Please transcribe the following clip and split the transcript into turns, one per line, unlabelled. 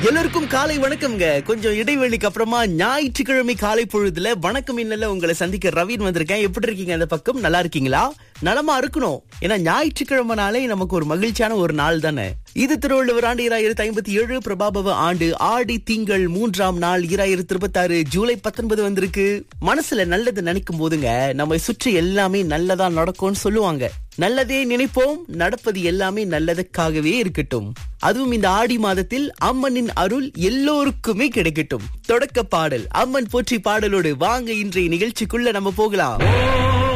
எல்லாருக்கும் காலை வணக்கம்ங்க கொஞ்சம் இடைவெளிக்கு அப்புறமா ஞாயிற்றுக்கிழமை காலை பொழுதுல வணக்கம் இன்னல உங்களை சந்திக்க ரவீன் வந்திருக்கேன் எப்படி இருக்கீங்க அந்த பக்கம் நல்லா இருக்கீங்களா நலமா இருக்கணும் ஏன்னா ஞாயிற்றுக்கிழமை நாளே நமக்கு ஒரு மகிழ்ச்சியான ஒரு நாள் தானே இது திருவள்ளுவர் ஆண்டு இராயிரத்தி ஐம்பத்தி ஏழு பிரபாபவ ஆண்டு ஆடி திங்கள் மூன்றாம் நாள் இராயிரத்தி இருபத்தி ஆறு ஜூலை பத்தொன்பது வந்திருக்கு மனசுல நல்லது நினைக்கும் போதுங்க நம்ம சுற்றி எல்லாமே நல்லதா நடக்கும்னு சொல்லுவாங்க நல்லதே நினைப்போம் நடப்பது எல்லாமே நல்லதுக்காகவே இருக்கட்டும் அதுவும் இந்த ஆடி மாதத்தில் அம்மனின் அருள் எல்லோருக்குமே கிடைக்கட்டும் தொடக்க பாடல் அம்மன் போற்றி பாடலோடு வாங்க இன்றைய நிகழ்ச்சிக்குள்ள நம்ம போகலாம்